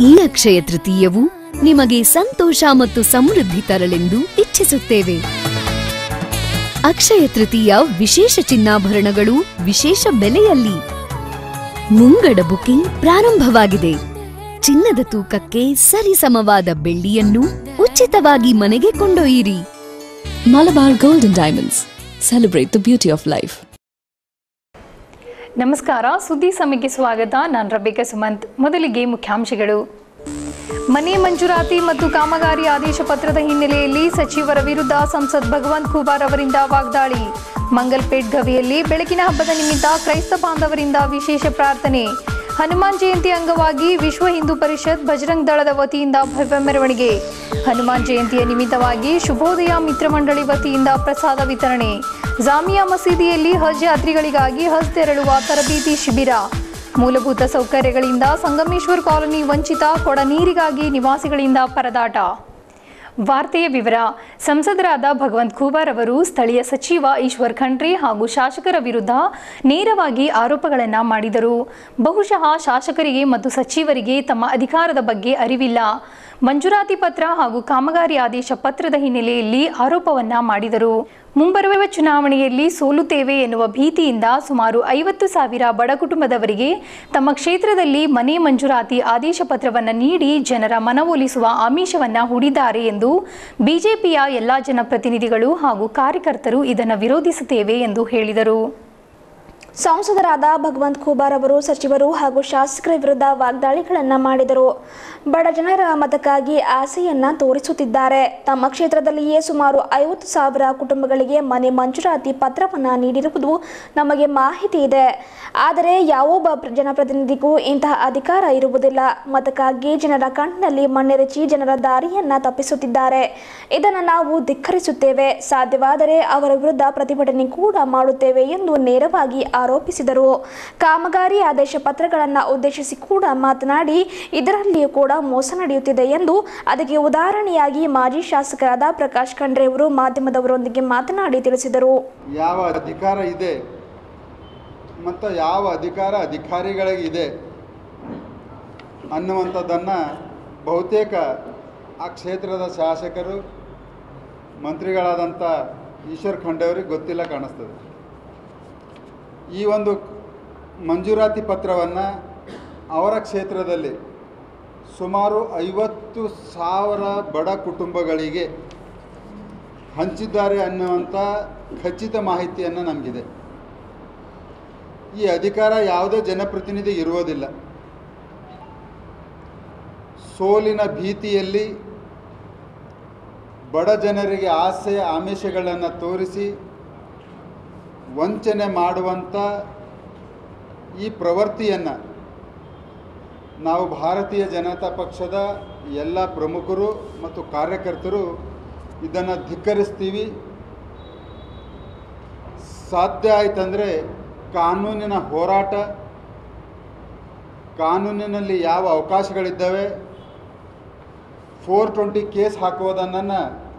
ಈ ಅಕ್ಷಯ ತೃತೀಯವು ನಿಮಗೆ ಸಂತೋಷ ಮತ್ತು ಸಮೃದ್ಧಿ ತರಲೆಂದು ಇಚ್ಛಿಸುತ್ತೇವೆ ಅಕ್ಷಯ ತೃತೀಯ ವಿಶೇಷ ಚಿನ್ನಾಭರಣಗಳು ವಿಶೇಷ ಬೆಲೆಯಲ್ಲಿ ಮುಂಗಡ ಬುಕಿಂಗ್ ಪ್ರಾರಂಭವಾಗಿದೆ ಚಿನ್ನದ ತೂಕಕ್ಕೆ ಸರಿಸಮವಾದ ಬೆಳ್ಳಿಯನ್ನು ಉಚಿತವಾಗಿ ಮನೆಗೆ ಕೊಂಡೊಯ್ಯಿರಿ Malabar Golden Diamonds. Celebrate the beauty of life. ನಮಸ್ಕಾರ ಸುದ್ದಿ ಸಮಯಕ್ಕೆ ಸ್ವಾಗತ ನಾನು ರಬಿಕಾ ಸುಮಂತ್ ಮೊದಲಿಗೆ ಮುಖ್ಯಾಂಶಗಳು ಮನೆ ಮಂಜೂರಾತಿ ಮತ್ತು ಕಾಮಗಾರಿ ಆದೇಶ ಪತ್ರದ ಹಿನ್ನೆಲೆಯಲ್ಲಿ ಸಚಿವರ ವಿರುದ್ಧ ಸಂಸದ್ ಭಗವಂತ್ ಖೂಬಾರ್ ಅವರಿಂದ ವಾಗ್ದಾಳಿ ಮಂಗಲ್ಪೇಟ್ ಗವಿಯಲ್ಲಿ ಬೆಳಕಿನ ಹಬ್ಬದ ನಿಮಿತ್ತ ಕ್ರೈಸ್ತ ಬಾಂಧವರಿಂದ ವಿಶೇಷ ಪ್ರಾರ್ಥನೆ ಹನುಮಾನ್ ಜಯಂತಿ ಅಂಗವಾಗಿ ವಿಶ್ವ ಹಿಂದೂ ಪರಿಷತ್ ಬಜರಂಗ್ ದಳದ ವತಿಯಿಂದ ಭವ್ಯ ಮೆರವಣಿಗೆ ಹನುಮಾನ್ ಜಯಂತಿಯ ನಿಮಿತ್ತವಾಗಿ ಶುಭೋದಯ ಮಿತ್ರ ಮಂಡಳಿ ವತಿಯಿಂದ ಪ್ರಸಾದ ವಿತರಣೆ ಜಾಮಿಯಾ ಮಸೀದಿಯಲ್ಲಿ ಹಜ್ ಯಾತ್ರಿಗಳಿಗಾಗಿ ಹಜ್ ತೆರಳುವ ತರಬೇತಿ ಶಿಬಿರ ಮೂಲಭೂತ ಸೌಕರ್ಯಗಳಿಂದ ಸಂಗಮೇಶ್ವರ್ ಕಾಲೋನಿ ವಂಚಿತ ಕೊಡ ನೀರಿಗಾಗಿ ನಿವಾಸಿಗಳಿಂದ ಪರದಾಟ ವಾರ್ತೆಯ ವಿವರ ಸಂಸದರಾದ ಭಗವಂತ್ ಖೂಬಾರ್ ಅವರು ಸ್ಥಳೀಯ ಸಚಿವ ಈಶ್ವರ್ ಖಂಡ್ರೆ ಹಾಗೂ ಶಾಸಕರ ವಿರುದ್ಧ ನೇರವಾಗಿ ಆರೋಪಗಳನ್ನು ಮಾಡಿದರು ಬಹುಶಃ ಶಾಸಕರಿಗೆ ಮತ್ತು ಸಚಿವರಿಗೆ ತಮ್ಮ ಅಧಿಕಾರದ ಬಗ್ಗೆ ಅರಿವಿಲ್ಲ ಮಂಜೂರಾತಿ ಪತ್ರ ಹಾಗೂ ಕಾಮಗಾರಿ ಆದೇಶ ಪತ್ರದ ಹಿನ್ನೆಲೆಯಲ್ಲಿ ಆರೋಪವನ್ನ ಮಾಡಿದರು ಮುಂಬರುವ ಚುನಾವಣೆಯಲ್ಲಿ ಸೋಲುತ್ತೇವೆ ಎನ್ನುವ ಭೀತಿಯಿಂದ ಸುಮಾರು ಐವತ್ತು ಸಾವಿರ ಬಡ ಕುಟುಂಬದವರಿಗೆ ತಮ್ಮ ಕ್ಷೇತ್ರದಲ್ಲಿ ಮನೆ ಮಂಜೂರಾತಿ ಆದೇಶ ಪತ್ರವನ್ನು ನೀಡಿ ಜನರ ಮನವೊಲಿಸುವ ಆಮಿಷವನ್ನ ಹೂಡಿದ್ದಾರೆ ಎಂದು ಬಿಜೆಪಿಯ ಎಲ್ಲಾ ಜನಪ್ರತಿನಿಧಿಗಳು ಹಾಗೂ ಕಾರ್ಯಕರ್ತರು ಇದನ್ನು ವಿರೋಧಿಸುತ್ತೇವೆ ಎಂದು ಹೇಳಿದರು ಸಂಸದರಾದ ಭಗವಂತ್ ಖೂಬಾರ್ ಅವರು ಸಚಿವರು ಹಾಗೂ ಶಾಸಕರ ವಿರುದ್ಧ ವಾಗ್ದಾಳಿಗಳನ್ನು ಮಾಡಿದರು ಬಡ ಜನರ ಮತಕ್ಕಾಗಿ ಆಸೆಯನ್ನ ತೋರಿಸುತ್ತಿದ್ದಾರೆ ತಮ್ಮ ಕ್ಷೇತ್ರದಲ್ಲಿಯೇ ಸುಮಾರು ಐವತ್ತು ಸಾವಿರ ಕುಟುಂಬಗಳಿಗೆ ಮನೆ ಮಂಜೂರಾತಿ ಪತ್ರವನ್ನು ನೀಡಿರುವುದು ನಮಗೆ ಮಾಹಿತಿ ಇದೆ ಆದರೆ ಯಾವೊಬ್ಬ ಪ್ರ- ಜನಪ್ರತಿನಿಧಿಗೂ ಇಂತಹ ಅಧಿಕಾರ ಇರುವುದಿಲ್ಲ ಮತಕ್ಕಾಗಿ ಜನರ ಕಣ್ಣಿನಲ್ಲಿ ಮಣ್ಣೆರಚಿ ಜನರ ದಾರಿಯನ್ನ ತಪ್ಪಿಸುತ್ತಿದ್ದಾರೆ ಇದನ್ನು ನಾವು ಧಿಕ್ಕರಿಸುತ್ತೇವೆ ಸಾಧ್ಯವಾದರೆ ಅವರ ವಿರುದ್ಧ ಪ್ರತಿಭಟನೆ ಕೂಡ ಮಾಡುತ್ತೇವೆ ಎಂದು ನೇರವಾಗಿ ಆರೋಪಿಸಿದರು ಕಾಮಗಾರಿ ಆದೇಶ ಪತ್ರಗಳನ್ನು ಉದ್ದೇಶಿಸಿ ಕೂಡ ಮಾತನಾಡಿ ಇದರಲ್ಲಿಯೂ ಕೂಡ ಮೋಸ ನಡೆಯುತ್ತಿದೆ ಎಂದು ಅದಕ್ಕೆ ಉದಾಹರಣೆಯಾಗಿ ಮಾಜಿ ಶಾಸಕರಾದ ಪ್ರಕಾಶ್ ಖಂಡ್ರೆ ಅವರು ಮಾಧ್ಯಮದವರೊಂದಿಗೆ ಮಾತನಾಡಿ ತಿಳಿಸಿದರು ಯಾವ ಅಧಿಕಾರ ಇದೆ ಮತ್ತು ಯಾವ ಅಧಿಕಾರ ಅಧಿಕಾರಿಗಳಿಗಿದೆ ಅನ್ನುವಂಥದ್ದನ್ನು ಬಹುತೇಕ ಆ ಕ್ಷೇತ್ರದ ಶಾಸಕರು ಮಂತ್ರಿಗಳಾದಂಥ ಈಶ್ವರ್ ಖಂಡೆ ಅವ್ರಿಗೆ ಗೊತ್ತಿಲ್ಲ ಕಾಣಿಸ್ತದೆ ಈ ಒಂದು ಮಂಜೂರಾತಿ ಪತ್ರವನ್ನು ಅವರ ಕ್ಷೇತ್ರದಲ್ಲಿ ಸುಮಾರು ಐವತ್ತು ಸಾವಿರ ಬಡ ಕುಟುಂಬಗಳಿಗೆ ಹಂಚಿದ್ದಾರೆ ಅನ್ನುವಂಥ ಖಚಿತ ಮಾಹಿತಿಯನ್ನು ನಮಗಿದೆ ಈ ಅಧಿಕಾರ ಯಾವುದೇ ಜನಪ್ರತಿನಿಧಿ ಇರುವುದಿಲ್ಲ ಸೋಲಿನ ಭೀತಿಯಲ್ಲಿ ಬಡ ಜನರಿಗೆ ಆಸೆ ಆಮಿಷಗಳನ್ನು ತೋರಿಸಿ ವಂಚನೆ ಮಾಡುವಂಥ ಈ ಪ್ರವೃತ್ತಿಯನ್ನು ನಾವು ಭಾರತೀಯ ಜನತಾ ಪಕ್ಷದ ಎಲ್ಲ ಪ್ರಮುಖರು ಮತ್ತು ಕಾರ್ಯಕರ್ತರು ಇದನ್ನು ಧಿಕ್ಕರಿಸ್ತೀವಿ ಸಾಧ್ಯ ಆಯ್ತಂದರೆ ಕಾನೂನಿನ ಹೋರಾಟ ಕಾನೂನಿನಲ್ಲಿ ಯಾವ ಅವಕಾಶಗಳಿದ್ದಾವೆ ಫೋರ್ ಟ್ವೆಂಟಿ ಕೇಸ್ ಹಾಕುವುದನ್ನು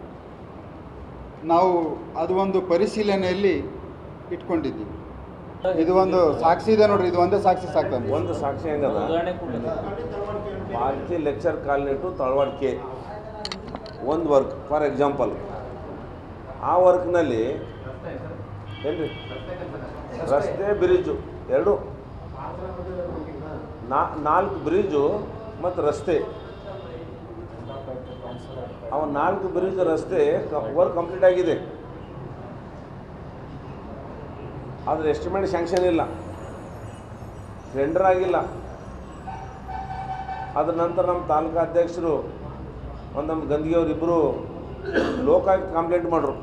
ನಾವು ಅದು ಒಂದು ಪರಿಶೀಲನೆಯಲ್ಲಿ ಇಟ್ಕೊಂಡಿದ್ದೀವಿ ಇದು ಒಂದು ಸಾಕ್ಷಿ ಇದೆ ನೋಡ್ರಿ ಇದು ಒಂದೇ ಸಾಕ್ಷಿ ಸಾಕ್ತಾನೆ ಒಂದು ಸಾಕ್ಷಿ ಹೆಂಗದ ಪಾಲ್ಕಿ ಲೆಕ್ಚರ್ ಕಾಲನಿ ಟು ತಳವಾಡ್ ಕೆ ಒಂದು ವರ್ಕ್ ಫಾರ್ ಎಕ್ಸಾಂಪಲ್ ಆ ವರ್ಕ್ನಲ್ಲಿ ಏನ್ರಿ ರಸ್ತೆ ಬ್ರಿಡ್ಜು ಎರಡು ನಾ- ನಾಲ್ಕು ಬ್ರಿಡ್ಜು ಮತ್ತು ರಸ್ತೆ ಅವ ನಾಲ್ಕು ಬ್ರಿಡ್ಜ್ ರಸ್ತೆ ವರ್ಕ್ ಕಂಪ್ಲೀಟ್ ಆಗಿದೆ ಆದರೆ ಎಸ್ಟಿಮೇಟ್ ಸ್ಯಾಂಕ್ಷನ್ ಇಲ್ಲ ಟೆಂಡರ್ ಆಗಿಲ್ಲ ಅದ್ರ ನಂತರ ನಮ್ಮ ತಾಲೂಕು ಅಧ್ಯಕ್ಷರು ಒಂದು ನಮ್ಮ ಗಂದಿಗೆಯವ್ರು ಇಬ್ಬರು ಲೋಕಾಯುಕ್ತ ಕಂಪ್ಲೇಂಟ್ ಮಾಡ್ರು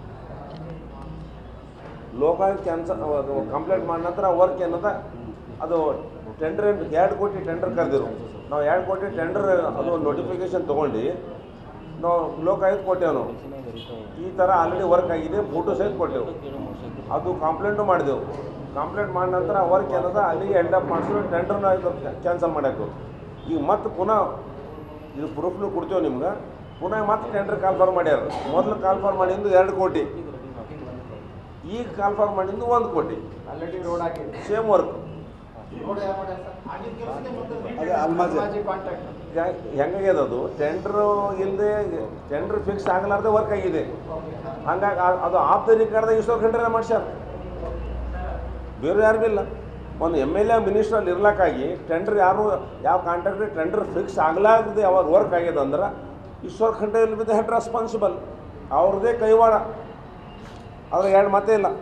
ಲೋಕಾಯುಕ್ತ ಕ್ಯಾನ್ಸಲ್ ಕಂಪ್ಲೇಂಟ್ ಮಾಡಿದ ನಂತರ ವರ್ಕ್ ಏನದ ಅದು ಟೆಂಡರ್ ಎರಡು ಕೋಟಿ ಟೆಂಡರ್ ಕರೆದಿರು ನಾವು ಎರಡು ಕೋಟಿ ಟೆಂಡರ್ ಅದು ನೋಟಿಫಿಕೇಶನ್ ತೊಗೊಂಡು ನಾವು ಲೋಕಾಯುಕ್ತ ಕೊಟ್ಟೆವು ನಾವು ಈ ಥರ ಆಲ್ರೆಡಿ ವರ್ಕ್ ಆಗಿದೆ ಫೋಟೋ ಸಹಿತ ಕೊಟ್ಟೆವು ಅದು ಕಂಪ್ಲೇಂಟು ಮಾಡಿದೆವು ಕಂಪ್ಲೇಂಟ್ ಮಾಡಿದ ನಂತರ ವರ್ಕ್ ಏನದ ಅಲ್ಲಿಗೆ ಎಂಡ್ ಅಪ್ ಮಾಡಿಸಿದ್ರು ಟೆಂಡರ್ನ ಕ್ಯಾನ್ಸಲ್ ಮಾಡ್ಯಾಕು ಈಗ ಮತ್ತೆ ಪುನಃ ಇದು ಪ್ರೂಫ್ನು ಕೊಡ್ತೇವೆ ನಿಮ್ಗೆ ಪುನಃ ಮತ್ತೆ ಟೆಂಡರ್ ಕಾಲ್ಫಾರ್ ಮಾಡ್ಯಾರ ಮೊದಲು ಕಾಲ್ಫಾರ್ ಮಾಡಿದ್ದು ಎರಡು ಕೋಟಿ ಈಗ ಕಾಲ್ಫಾರ್ ಮಾಡಿದ್ದು ಒಂದು ಕೋಟಿ ಸೇಮ್ ವರ್ಕ್ ಅದೇ ಅಲ್ಮಾಜಿ ಹೆಂಗಾಗ್ಯದ ಅದು ಟೆಂಡ್ರು ಇಲ್ಲದೆ ಟೆಂಡ್ರ್ ಫಿಕ್ಸ್ ಆಗಲಾರ್ದೆ ವರ್ಕ್ ಆಗಿದೆ ಹಂಗಾಗಿ ಆ- ಅದು ಆಫ್ ದ ರಿಕಾರ್ಡ್ದಾಗ ಇಷ್ಟೋ ಗಂಟೆ ಮಾಡ್ಸ್ಯಾರ ಬೇರೆ ಯಾರು ಇಲ್ಲ ಒಂದು ಎಮ್ ಎಲ್ ಎ ಮಿನಿಸ್ಟ್ರಲ್ಲಿ ಇರ್ಲಕ್ಕಾಗಿ ಟೆಂಡರ್ ಯಾರು ಯಾವ ಕಾಂಟ್ರಾಕ್ಟ್ರಿ ಟೆಂಡರ್ ಫಿಕ್ಸ್ ಆಗಲಾರ್ದೆ ಯಾವಾಗ ವರ್ಕ್ ಆಗ್ಯದ ಅಂದ್ರೆ Eshwar Khandre will be the head responsible ಅವ್ರದ್ದೇ ಕೈವಾಡ ಅದ್ರ ಎರಡು ಮಾತೇ ಇಲ್ಲ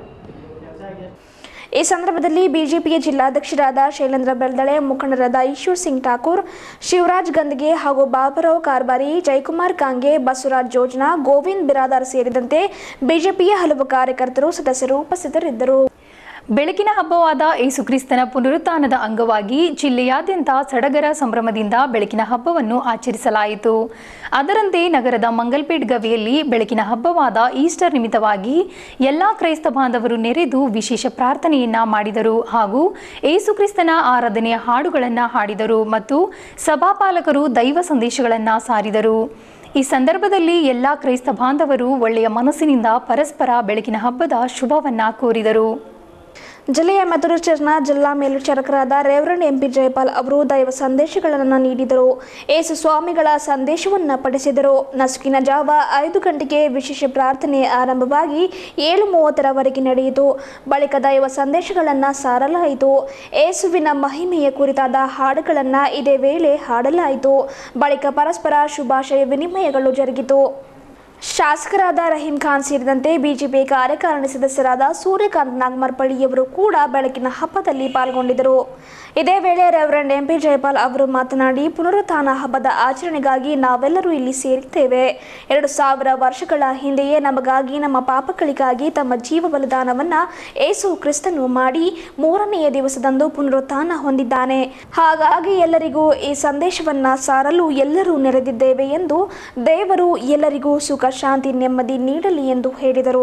ಈ ಸಂದರ್ಭದಲ್ಲಿ ಬಿಜೆಪಿಯ ಜಿಲ್ಲಾಧ್ಯಕ್ಷರಾದ ಶೈಲೇಂದ್ರ ಬೆಳ್ದಳೆ ಮುಖಂಡರಾದ ಈಶ್ವರ್ ಸಿಂಗ್ ಠಾಕೂರ್ ಶಿವರಾಜ್ ಗಂದ್ಗೆ ಹಾಗೂ ಬಾಬುರಾವ್ ಕಾರ್ಬಾರಿ ಜಯಕುಮಾರ್ ಕಾಂಗೆ ಬಸವರಾಜ್ ಜೋಜ್ನಾ ಗೋವಿಂದ್ ಬಿರಾದಾರ್ ಸೇರಿದಂತೆ ಬಿಜೆಪಿಯ ಹಲವು ಕಾರ್ಯಕರ್ತರು ಸದಸ್ಯರು ಉಪಸ್ಥಿತರಿದ್ದರು ಬೆಳಕಿನ ಹಬ್ಬವಾದ ಏಸುಕ್ರಿಸ್ತನ ಪುನರುತ್ಥಾನದ ಅಂಗವಾಗಿ ಜಿಲ್ಲೆಯಾದ್ಯಂತ ಸಡಗರ ಸಂಭ್ರಮದಿಂದ ಬೆಳಕಿನ ಹಬ್ಬವನ್ನು ಆಚರಿಸಲಾಯಿತು ಅದರಂತೆ ನಗರದ ಮಂಗಲ್ಪೇಟ್ ಗವಿಯಲ್ಲಿ ಬೆಳಕಿನ ಹಬ್ಬವಾದ ಈಸ್ಟರ್ ನಿಮಿತ್ತವಾಗಿ ಎಲ್ಲ ಕ್ರೈಸ್ತ ಬಾಂಧವರು ನೆರೆದು ವಿಶೇಷ ಪ್ರಾರ್ಥನೆಯನ್ನ ಮಾಡಿದರು ಹಾಗೂ ಏಸುಕ್ರಿಸ್ತನ ಆರಾಧನೆಯ ಹಾಡುಗಳನ್ನು ಹಾಡಿದರು ಮತ್ತು ಸಭಾಪಾಲಕರು ದೈವ ಸಂದೇಶಗಳನ್ನು ಸಾರಿದರು ಈ ಸಂದರ್ಭದಲ್ಲಿ ಎಲ್ಲ ಕ್ರೈಸ್ತ ಬಾಂಧವರು ಒಳ್ಳೆಯ ಮನಸ್ಸಿನಿಂದ ಪರಸ್ಪರ ಬೆಳಕಿನ ಹಬ್ಬದ ಶುಭವನ್ನ ಕೋರಿದರು ಜಿಲ್ಲೆಯ ಮೆಥುರು ಚರ್ಚ್ನ ಜಿಲ್ಲಾ ಮೇಲ್ವಿಚಾರಕರಾದ ರೇವರಣ್ ಎಂಪಿ ಜಯಪಾಲ್ ಅವರು ದೈವ ಸಂದೇಶಗಳನ್ನು ನೀಡಿದರು ಏಸು ಸ್ವಾಮಿಗಳ ಸಂದೇಶವನ್ನು ಪಡಿಸಿದರು ನಸುಕಿನ ಜಾವ ಐದು ಗಂಟೆಗೆ ವಿಶೇಷ ಪ್ರಾರ್ಥನೆ ಆರಂಭವಾಗಿ ಏಳು ಮೂವತ್ತರವರೆಗೆ ನಡೆಯಿತು ಬಳಿಕ ದೈವ ಸಂದೇಶಗಳನ್ನು ಸಾರಲಾಯಿತು ಏಸುವಿನ ಮಹಿಮೆಯ ಕುರಿತಾದ ಹಾಡುಗಳನ್ನು ಇದೇ ವೇಳೆ ಹಾಡಲಾಯಿತು ಬಳಿಕ ಪರಸ್ಪರ ಶುಭಾಶಯ ವಿನಿಮಯಗಳು ಜರುಗಿತು ಶಾಸಕರಾದ ರಹೀಂ ಖಾನ್ ಸೇರಿದಂತೆ ಬಿಜೆಪಿ ಕಾರ್ಯಕಾರಿಣಿ ಸದಸ್ಯರಾದ ಸೂರ್ಯಕಾಂತ್ ನಾಗಮರ್ಪಳ್ಳಿಯವರು ಕೂಡ ಬೆಳಕಿನ ಹಬ್ಬದಲ್ಲಿ ಪಾಲ್ಗೊಂಡಿದ್ದರು ಇದೇ ವೇಳೆ ರೆವರೆಂಡ್ ಎಂಪಿ ಜಯಪಾಲ್ ಅವರು ಮಾತನಾಡಿ ಪುನರುತ್ಥಾನ ಹಬ್ಬದ ಆಚರಣೆಗಾಗಿ ನಾವೆಲ್ಲರೂ ಇಲ್ಲಿ ಸೇರಿದ್ದೇವೆ ಎರಡು ಸಾವಿರ ವರ್ಷಗಳ ಹಿಂದೆಯೇ ನಮಗಾಗಿ ನಮ್ಮ ಪಾಪಗಳಿಗಾಗಿ ತಮ್ಮ ಜೀವ ಬಲಿದಾನವನ್ನ ಏಸು ಕ್ರಿಸ್ತನು ಮಾಡಿ ಮೂರನೆಯ ದಿವಸದಂದು ಪುನರುತ್ಥಾನ ಹೊಂದಿದ್ದಾನೆ ಹಾಗಾಗಿ ಎಲ್ಲರಿಗೂ ಈ ಸಂದೇಶವನ್ನ ಸಾರಲು ಎಲ್ಲರೂ ನೆರೆದಿದ್ದೇವೆ ಎಂದು ದೇವರು ಎಲ್ಲರಿಗೂ ಸುಖ ಶಾಂತಿ ನೆಮ್ಮದಿ ನೀಡಲಿ ಎಂದು ಹೇಳಿದರು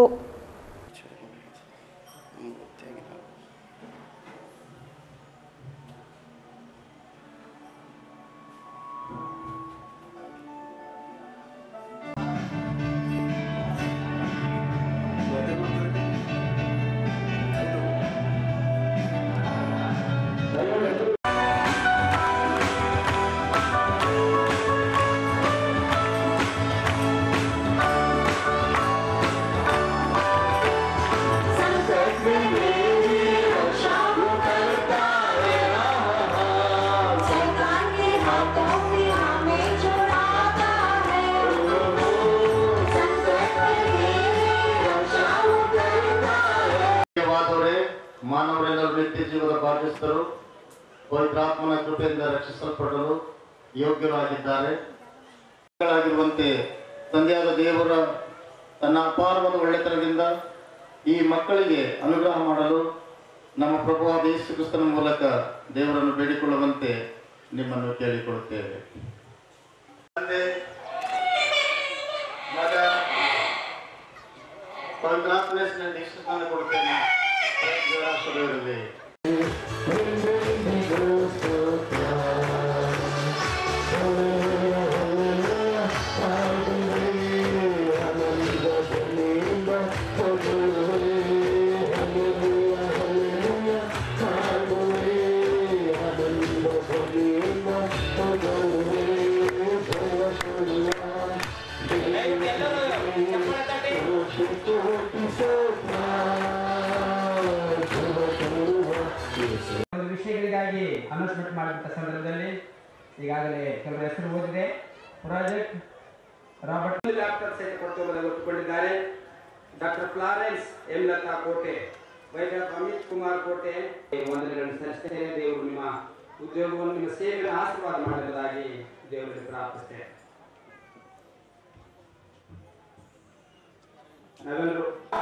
ವಾದವರೇ ಮಾನವರೆಲ್ಲರೂ ನಿತ್ಯ ಜೀವದ ಭಾಗ್ಯಸ್ಥರು ಪವಿತ್ರಾತ್ಮನ ಕೃಪೆಯಿಂದ ರಕ್ಷಿಸಲ್ಪಡಲು ಯೋಗ್ಯರಾಗಿದ್ದಾರೆ ಮಕ್ಕಳಾಗಿರುವಂತೆ ತಂದೆಯಾದ ದೇವರ ತನ್ನ ಅಪಾರವಾದ ಒಳ್ಳೆತನದಿಂದ ಈ ಮಕ್ಕಳಿಗೆ ಅನುಗ್ರಹ ಮಾಡಲು ನಮ್ಮ ಪ್ರಭುವಾದ ಯೇಸು ಕ್ರಿಸ್ತನ ಮೂಲಕ ದೇವರನ್ನು ಬೇಡಿಕೊಳ್ಳುವಂತೆ ನಿಮ್ಮನ್ನು ಕೇಳಿಕೊಳ್ಳುತ್ತೇವೆ ತಂದೆ ಮಗ ಪವಿತ್ರಾತ್ಮನ ದೀಕ್ಷಾಸ್ನಾನ ಕೊಡ್ತೇನೆ ಜೋರಾಸುರವಿರಲಿ ಒಂದು ವಿಷಯಗಳಿಗಾಗಿ ಅನೌನ್ಸ್ಮೆಂಟ್ ಮಾಡಿದಂಥ ಸಂದರ್ಭದಲ್ಲಿ ಈಗಾಗಲೇ ಕೆಲವು ಹೆಸರು ಓದಿದೆ ಪ್ರಾಜೆಕ್ಟ್ ರಾಬರ್ಟ್ ಲ್ಯಾಪ್ಟಾಪ್ ಸಹಿತ ಕೊಡ್ತೇವೆ ಒಪ್ಪಿಕೊಂಡಿದ್ದಾರೆ ಡಾಕ್ಟರ್ ಫ್ಲಾರೆನ್ಸ್ ಎಂ ಲತಾ ಕೋಟೆ ವೈದ್ಯ ಅಮಿತ್ ಕುಮಾರ್ ಕೋಟೆ ವಂದನೆಗಳನ್ನು ಸಲ್ಲಿಸ್ತೇನೆ ದೇವರು ನಿಮ್ಮ ಉದ್ಯೋಗವನ್ನು ನಿಮ್ಮ ಸೇವೆಗಳ ಆಶೀರ್ವಾದ ಮಾಡುವುದಾಗಿ ದೇವರಲ್ಲಿ ಪ್ರಾರ್ಥಿಸ್ತೇನೆ ನಾವೆಲ್ಲರೂ